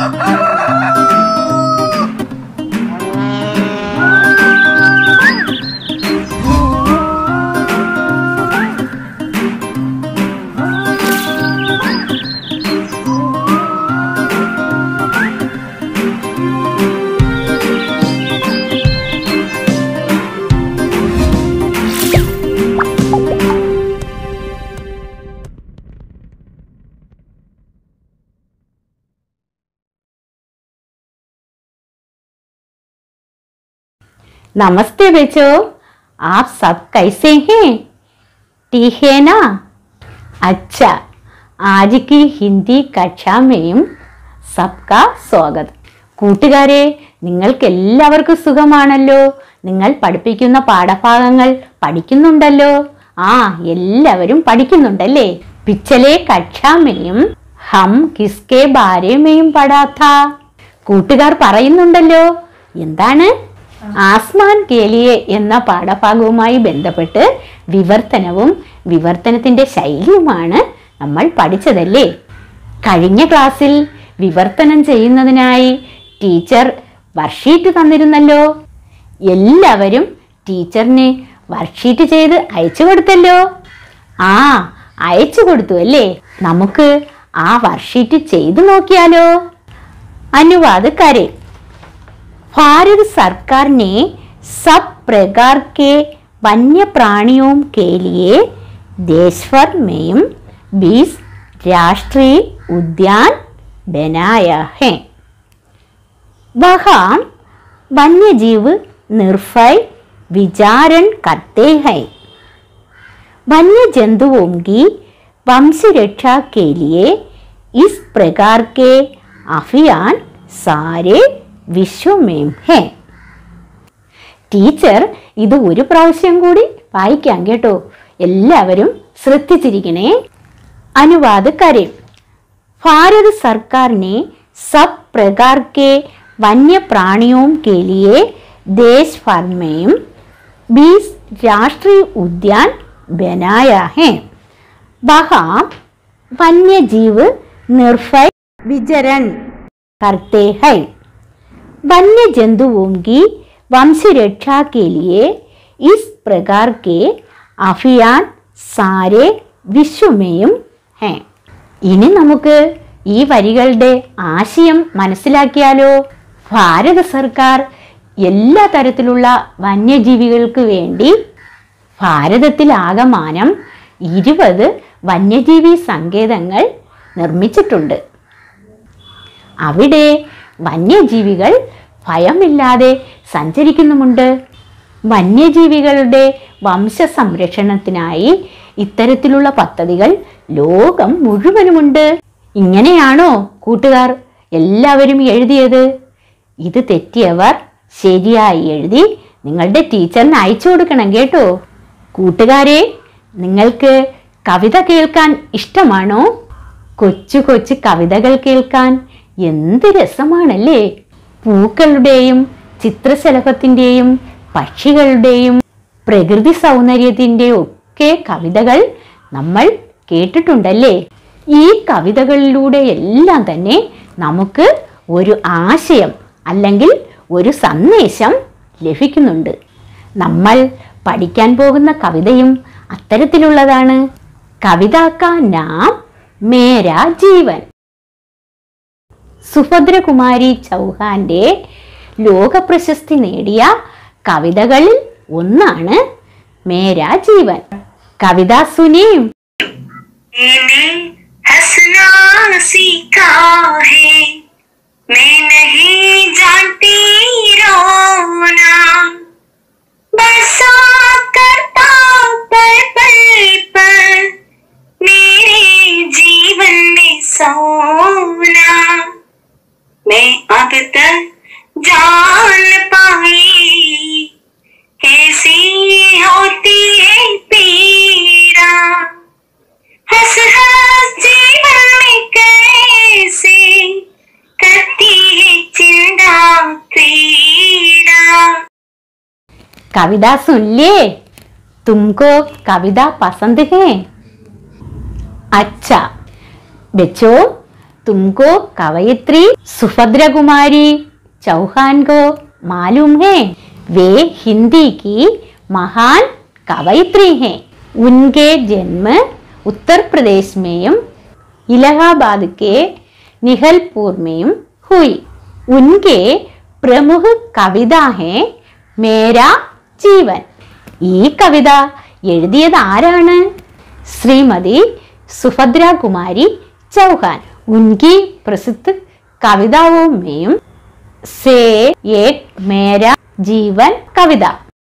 नमस्ते बच्चों आप सब कैसे हैं ठीक है ना अच्छा आज की हिंदी कक्षा में सबका സ്വാഗതം കൂട്ടുകാരെ നിങ്ങൾക്ക് എല്ലാവർക്കും സുഖമാണല്ലോ നിങ്ങൾ പഠിപ്പിക്കുന്ന പാഠഭാഗങ്ങൾ പഠിക്കുന്നുണ്ടല്ലോ ആ എല്ലാവരും പഠിക്കുന്നുണ്ടല്ലേ പിച്ചലെ കക്ഷാമേയും ഹം കിസ്കെ ബാരേമേയും പഠാത്ത കൂട്ടുകാർ പറയുന്നുണ്ടല്ലോ എന്താണ് ആസ്മാൻ കേലിയെ എന്ന പാഠഭാഗവുമായി ബന്ധപ്പെട്ട് വിവർത്തനവും വിവർത്തനത്തിന്റെ ശൈലിയുമാണ് നമ്മൾ പഠിച്ചതല്ലേ കഴിഞ്ഞ ക്ലാസ്സിൽ വിവർത്തനം ചെയ്യുന്നതിനായി ടീച്ചർ വർക്ക്ഷീറ്റ് തന്നിരുന്നല്ലോ എല്ലാവരും ടീച്ചറിന് വർക്ക്ഷീറ്റ് ചെയ്ത് അയച്ചു കൊടുത്തല്ലോ ആ അയച്ചു കൊടുത്തു അല്ലേ നമുക്ക് ആ വർക്ക്ഷീറ്റ് ചെയ്തു നോക്കിയാലോ അനുവാദ് കരേ भारत सरकार ने सब प्रकार के वन्य प्राणियों के लिए देश भर में बीस राष्ट्रीय उद्यान बनाया है वहाँ वन्य जीव निर्भय विचारण करते हैं वन्य जंतुओं की वंश रक्षा के लिए इस प्रकार के अभियान सारे विश्व में है ടീച്ചർ ഇത് ഒരു പ്രാവശ്യം കൂടി വായിക്കാം കേട്ടോ എല്ലാവരും ശ്രദ്ധിച്ചിരിക്കണേ അനുവാദ കരയും भारत सरकार ने सब प्रकार के वन्य प्राणियों के लिए देश भर में बीस राष्ट्रीय उद्यान बनाया है वहाँ वन्य जीव निर्भय विचरण करते हैं वन्य जंतुओं की वंश रक्षा के लिए इस प्रकार के अभियान सारे विश्व में हैं ഇനി നമുക്ക് ഈ വരികളുടെ ആശയം മനസ്സിലാക്കിയാലോ ഭാരത സർക്കാർ എല്ലാ തരത്തിലുള്ള വന്യജീവികൾക്ക് വേണ്ടി ഭാരതത്തിലാകമാനം ഇരുപത് വന്യജീവി സങ്കേതങ്ങൾ നിർമ്മിച്ചിട്ടുണ്ട് അവിടെ വന്യജീവികൾ ഭയമില്ലാതെ സഞ്ചരിക്കുന്നുമുണ്ട് വന്യജീവികളുടെ വംശ സംരക്ഷണത്തിനായി ഇത്തരത്തിലുള്ള പദ്ധതികൾ ലോകം മുഴുവനുമുണ്ട് ഇങ്ങനെയാണോ കൂട്ടുകാർ എല്ലാവരും എഴുതിയത് ഇത് തെറ്റിയവർ ശരിയായി എഴുതി നിങ്ങളുടെ ടീച്ചറിന് അയച്ചു കൊടുക്കണം കേട്ടോ കൂട്ടുകാരെ നിങ്ങൾക്ക് കവിത കേൾക്കാൻ ഇഷ്ടമാണോ കൊച്ചു കൊച്ചു കവിതകൾ കേൾക്കാൻ എന്ത് രസമാണല്ലേ പൂക്കളുടെയും ചിത്രശലഭത്തിൻ്റെയും പക്ഷികളുടെയും പ്രകൃതി സൗന്ദര്യത്തിൻ്റെയും ഒക്കെ കവിതകൾ നമ്മൾ കേട്ടിട്ടുണ്ടല്ലേ ഈ കവിതകളിലൂടെ എല്ലാം തന്നെ നമുക്ക് ഒരു ആശയം അല്ലെങ്കിൽ ഒരു സന്ദേശം ലഭിക്കുന്നുണ്ട് നമ്മൾ പഠിക്കാൻ പോകുന്ന കവിതയും അത്തരത്തിലുള്ളതാണ് കവിതാക്ക നാം മേരാ ജീവൻ സുഭദ്രകുമാരി ചൗഹാന്റെ ലോകപ്രശസ്തി നേടിയ കവിതകളിൽ ഒന്നാണ് മേരാ ജീവൻ കവിത സുനിയും मैंने हंसना सीखा है मैं नहीं जानती रोना बरसा करता पल पल पर मेरे जीवन में सोना मैं अब तक जान पाई कैसी होती है पीड़ा हंस हंस जीवन में कैसे करती है चिंता क्रीड़ा कविता सुन लिए तुमको कविता पसंद है अच्छा बच्चों तुमको कवयित्री सुभद्रा कुमारी चौहान को मालूम है वे हिंदी की महान कवयित्री हैं उनके जन्म उत्तर प्रदेश में इलाहाबाद के निहलपुर में हुई उनके प्रमुख कविता है मेरा ജീവൻ ഈ കവിത എഴുതിയത് ആരാണ് ശ്രീമതി സുഭദ്ര കുമാരി ചൗഹാൻ ഉൻകി പ്രസിദ്ധ കവിതാവോ മേയും സേ ഏക് മേര ജീവൻ കവിത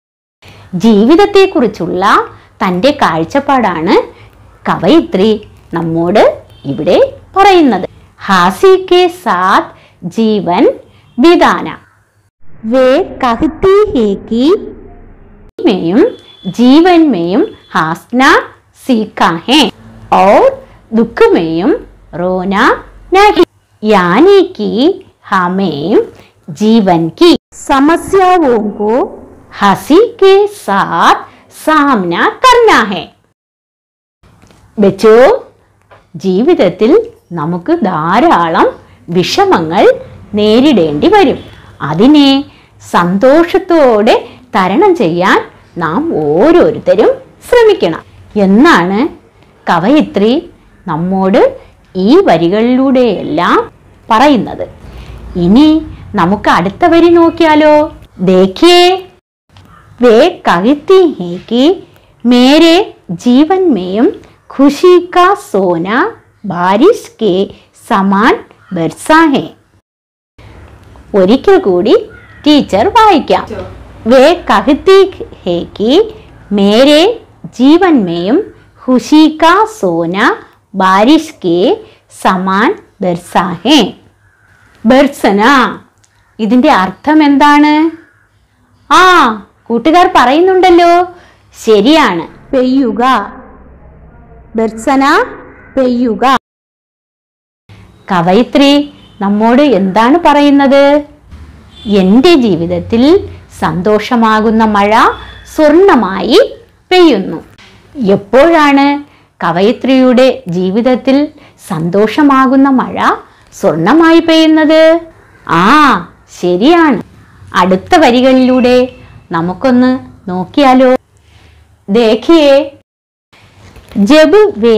ജീവിതത്തെക്കുറിച്ചുള്ള തൻ്റെ കാഴ്ചപ്പാടാണ് കവയിത്രി നമ്മോട് ഇവിടെ പറയുന്നത് ഹാസി കെ സാത്ത് ജീവൻ വിധാന वे कहती है कि में जीवन में हंसना सीखा है और दुख में रोना नहीं यानी कि हमें जीवन की समस्याओं को हंसी के साथ सामना करना है ബച്ചോ ജീവിതത്തിൽ നമുക്ക് ധാരാളം വിഷമങ്ങൾ നേരിടേണ്ടി വരും അതിനെ സന്തോഷത്തോടെ തരണം ചെയ്യാൻ നാം ഓരോരുത്തരും ശ്രമിക്കണം എന്നാണ് കവയിത്രി നമ്മോട് ഈ വരികളിലൂടെയെല്ലാം പറയുന്നത് ഇനി നമുക്ക് അടുത്ത വരി നോക്കിയാലോ ദേഖിയേ वे कहती हैं कि मेरे जीवन में खुशी का सोना बारिश के समान बरसा है ഒരിക്കൽ കൂടി ടീച്ചർ വായിക്കാം വേ कहती है कि मेरे जीवन में खुशी का सोना बारिश के समान बरसा है ബർസന ഇതിന്റെ അർത്ഥം എന്താണ് ആ കൂട്ടുകാർ പറയുന്നുണ്ടല്ലോ ശരിയാണ് പെയ്യുക ദർശന പെയ്യുക കവയിത്രി നമ്മോട് എന്താണ് പറയുന്നത് എൻ്റെ ജീവിതത്തിൽ സന്തോഷമാകുന്ന മഴ സ്വർണമായി പെയ്യുന്നു എപ്പോഴാണ് കവയിത്രിയുടെ ജീവിതത്തിൽ സന്തോഷമാകുന്ന മഴ സ്വർണമായി പെയ്യുന്നത് ആ ശരിയാണ് അടുത്ത വരികളിലൂടെ നമുക്കൊന്ന് നോക്കിയാലോ ദേഖിയേ जब वे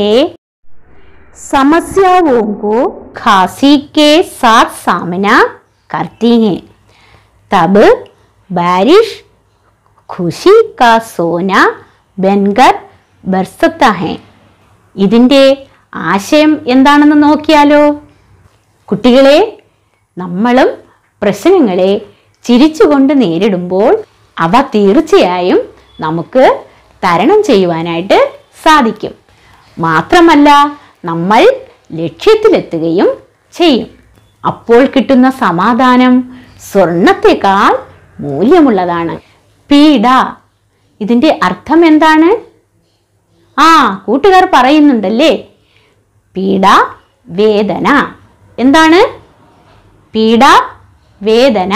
समस्याओं को खांसी के साथ सामना करती हैं तब बारिश खुशी का सोना बनकर बरसता है ഇതിൻ്റെ ആശയം എന്താണെന്ന് നോക്കിയാലോ കുട്ടികളെ നമ്മളും പ്രശ്നങ്ങളെ ചിരിച്ചുകൊണ്ട് നേരിടുമ്പോൾ അവ തീർച്ചയായും നമുക്ക് തരണം ചെയ്യുവാനായിട്ട് സാധിക്കും മാത്രമല്ല നമ്മൾ ലക്ഷ്യത്തിലെത്തുകയും ചെയ്യും അപ്പോൾ കിട്ടുന്ന സമാധാനം സ്വർണത്തെക്കാൾ മൂല്യമുള്ളതാണ് പീഡ ഇതിൻ്റെ അർത്ഥം എന്താണ് ആ കൂട്ടുകാർ പറയുന്നുണ്ടല്ലേ പീഡ വേദന എന്താണ് പീഡ വേദന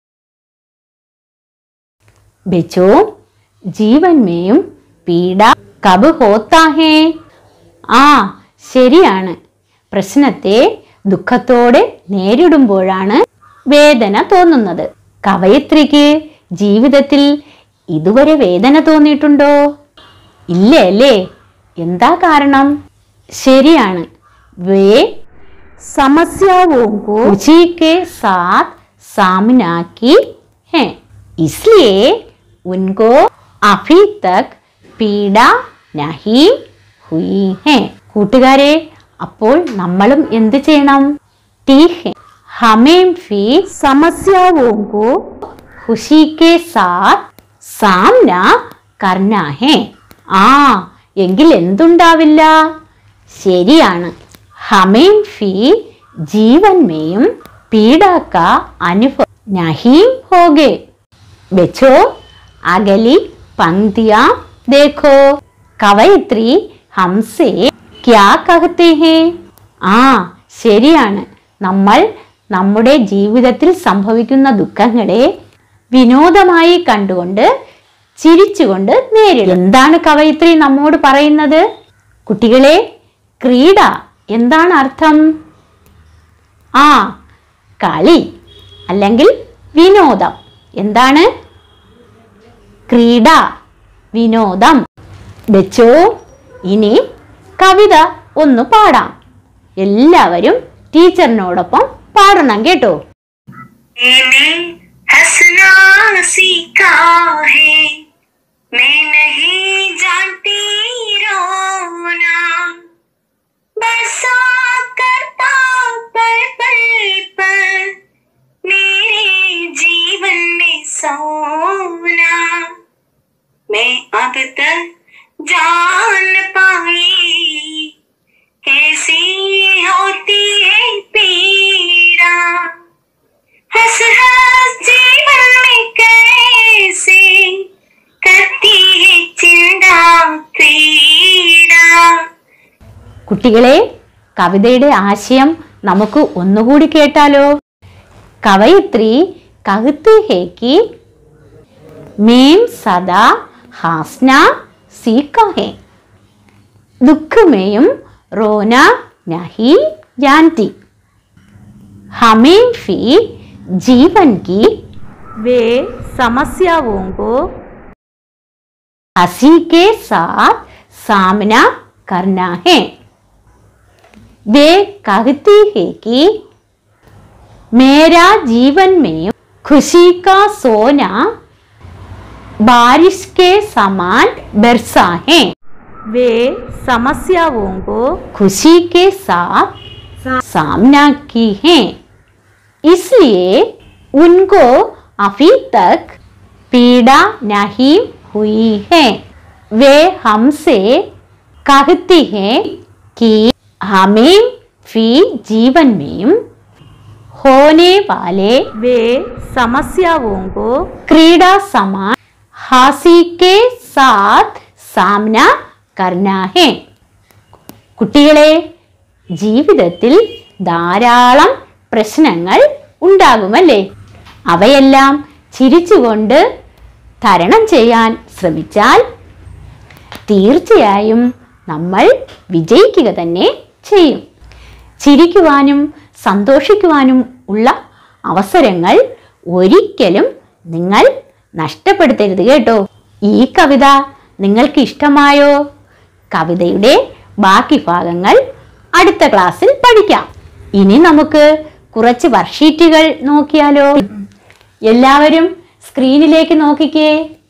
ബച്ചോ ജീവൻ മേയും പീഡ കബ് ഹോത്താ ഹേ ആ ശരിയാണ് പ്രശ്നത്തെ ദുഃഖത്തോടെ നേരിടുമ്പോഴാണ് വേദന തോന്നുന്നത് കവയത്രിക്ക് ജീവിതത്തിൽ ഇതുവരെ വേദന തോന്നിയിട്ടുണ്ടോ ഇല്ല അല്ലേ എന്താ കാരണം ശരിയാണ് വേ समस्याओं को उसी के साथ सामना की है इसलिए उनको अभी तक पीड़ा नहीं हुई है കൂട്ടുകാരെ അപ്പോൾ നമ്മളും എന്ത് ചെയ്യണം ठीक है हमें भी समस्याओं को खुशी के साथ सामना करना है ആ എങ്കിൽ എന്തുണ്ടാവില്ല ശരിയാണ് हमें भी जीवन में पीड़ा का अनुभव नहीं होगे बच्चों अगली पंक्तियां देखो കവയിത്രി ഹംസെ ക്യാ കഹത്തെ ഹേ ആ ശരിയാണ് നമ്മൾ നമ്മുടെ ജീവിതത്തിൽ സംഭവിക്കുന്ന ദുഃഖങ്ങളെ വിനോദമായി കണ്ടുകൊണ്ട് ചിരിച്ചുകൊണ്ട് നേരിടും എന്താണ് കവയിത്രി നമ്മോട് പറയുന്നത് കുട്ടികളെ ക്രീഡ എന്താണ് അർത്ഥം ആ കളി അല്ലെങ്കിൽ വിനോദം എന്താണ് ക്രീഡ വിനോദം ബച്ചോ ഇനി കവിത ഒന്ന് പാടാം എല്ലാവരും ടീച്ചറിനോടൊപ്പം പാടണം കേട്ടോ मैंने हंसना सीखा है मैं नहीं जानती रोना बरसा करता पल पल पर मेरे जीवन में सोना मैं अब तक जान पाई कैसी होती है पीड़ा हंस हंस जीवन में कैसे करती है चिंता क्रीड़ा കുട്ടികളെ കവിതയുടെ ആശയം നമുക്ക് ഒന്നുകൂടി കേട്ടാലോ കവയിത്രി കഹത്തി ഹേ കി മേം സദാ ഹാസ്ന സീക്ക ഹേ ദുഃഖമേയും റോന നഹി ജാൻതി हमें भी जीवन की वे समस्याओं को हंसी के साथ सामना करना है वे कहती है कि मेरा जीवन में खुशी का सोना बारिश के समान बरसा है वे समस्याओं को खुशी के साथ सामना की हैं इसलिए उनको अभी तक पीड़ा नहीं हुई है वे हमसे कहती हैं कि हमें भी जीवन में होने वाले वे समस्याओं को क्रीड़ा समान हंसी के साथ सामना करना है കുട്ടികളെ ജീവിതത്തിൽ ധാരാളം പ്രശ്നങ്ങൾ ഉണ്ടാകുമല്ലേ അവയെല്ലാം ചിരിച്ചുകൊണ്ട് തരണം ചെയ്യാൻ ശ്രമിച്ചാൽ തീർച്ചയായും നമ്മൾ വിജയിക്കുക തന്നെ ചെയ്യും ചിരിക്കുവാനും സന്തോഷിക്കുവാനും ഉള്ള അവസരങ്ങൾ ഒരിക്കലും നിങ്ങൾ നഷ്ടപ്പെടുത്തരുത് കേട്ടോ ഈ കവിത നിങ്ങൾക്ക് ഇഷ്ടമായോ കവിതയുടെ ബാക്കി ഭാഗങ്ങൾ അടുത്ത ക്ലാസ്സിൽ പഠിക്കാം ഇനി നമുക്ക് കുറച്ച് വർക്ക്ഷീറ്റുകൾ നോക്കിയാലോ എല്ലാവരും സ്ക്രീനിലേക്ക് നോക്കിക്കേ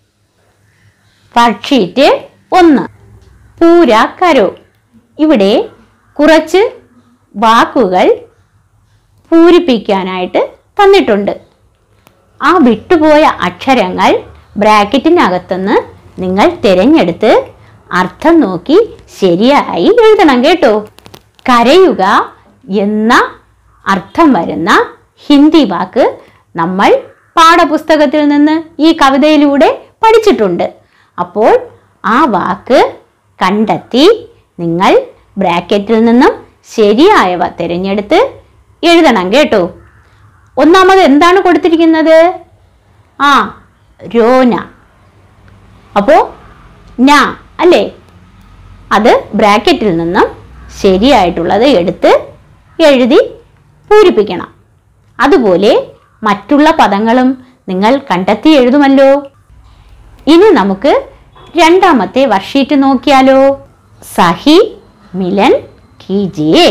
വർക്ക്ഷീറ്റ് ഒന്ന് പൂര കരോ ഇവിടെ കുറച്ച് വാക്കുകൾ പൂരിപ്പിക്കാനായിട്ട് തന്നിട്ടുണ്ട് ആ വിട്ടുപോയ അക്ഷരങ്ങൾ ബ്രാക്കറ്റിനകത്തുനിന്ന് നിങ്ങൾ തിരഞ്ഞെടുത്ത് അർത്ഥം നോക്കി ശരിയായി എഴുതണം കേട്ടോ കരയുക എന്ന അർത്ഥം വരുന്ന ഹിന്ദി വാക്ക് നമ്മൾ പാഠപുസ്തകത്തിൽ നിന്ന് ഈ കവിതയിലൂടെ പഠിച്ചിട്ടുണ്ട് അപ്പോൾ ആ വാക്ക് കണ്ടെത്തി നിങ്ങൾ ബ്രാക്കറ്റിൽ നിന്നും ശരിയായവ തിരഞ്ഞെടുത്ത് എഴുതണം കേട്ടോ ഒന്നാമത് എന്താണ് കൊടുത്തിരിക്കുന്നത് ആ രോന അപ്പോൾ ന അല്ലേ അത് ബ്രാക്കറ്റിൽ നിന്നും ശരിയായിട്ടുള്ളത് എടുത്ത് എഴുതി പൂരിപ്പിക്കണം അതുപോലെ മറ്റുള്ള പദങ്ങളും നിങ്ങൾ കണ്ടെത്തി എഴുതുമല്ലോ ഇനി നമുക്ക് രണ്ടാമത്തെ വർഷീറ്റ് നോക്കിയാലോ സഹി മിലൻ കീജിയേ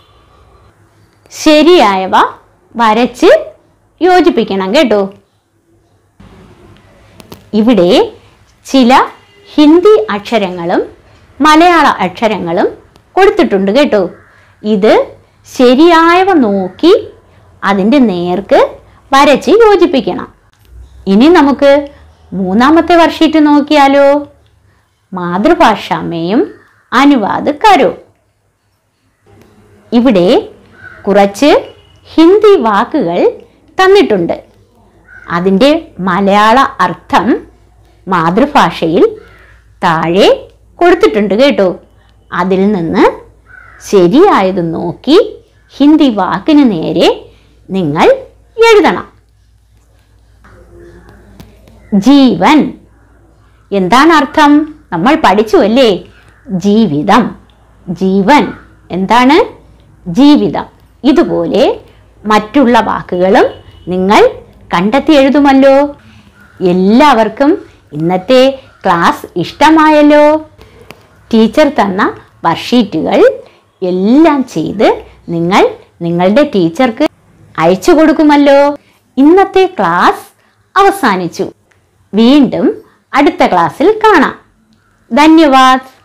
ശരിയായവ വരച്ച് യോജിപ്പിക്കണം കേട്ടോ ഇവിടെ ചില ഹിന്ദി അക്ഷരങ്ങളും മലയാള അക്ഷരങ്ങളും കൊടുത്തിട്ടുണ്ട് കേട്ടോ ഇത് ശരിയായവ നോക്കി അതിൻ്റെ നേർക്ക് വരച്ച് യോജിപ്പിക്കണം ഇനി നമുക്ക് മൂന്നാമത്തെ വർഷീറ്റ് നോക്കിയാലോ മാതൃഭാഷാമയും അനുവാദ് കരോ ഇവിടെ കുറച്ച് ഹിന്ദി വാക്കുകൾ തന്നിട്ടുണ്ട് അതിൻ്റെ മലയാള അർത്ഥം മാതൃഭാഷയിൽ താഴെ കൊടുത്തിട്ടുണ്ട് കേട്ടോ അതിൽ നിന്ന് ശരിയായത് നോക്കി ഹിന്ദി വാക്കിന് നേരെ നിങ്ങൾ എഴുതണം ജീവൻ എന്താണ് അർത്ഥം നമ്മൾ പഠിച്ചു അല്ലേ ജീവിതം ജീവൻ എന്താണ് ജീവിതം ഇതുപോലെ മറ്റുള്ള വാക്കുകളും നിങ്ങൾ കണ്ടെത്തി എഴുതുമല്ലോ എല്ലാവർക്കും ഇന്നത്തെ ക്ലാസ് ഇഷ്ടമായല്ലോ ടീച്ചർ തന്ന വർഷീറ്റുകൾ എല്ലാം ചെയ്ത് നിങ്ങൾ നിങ്ങളുടെ ടീച്ചർക്ക് അയച്ചു കൊടുക്കുമല്ലോ ഇന്നത്തെ ക്ലാസ് അവസാനിച്ചു വീണ്ടും അടുത്ത ക്ലാസ്സിൽ കാണാം ധന്യവാദ്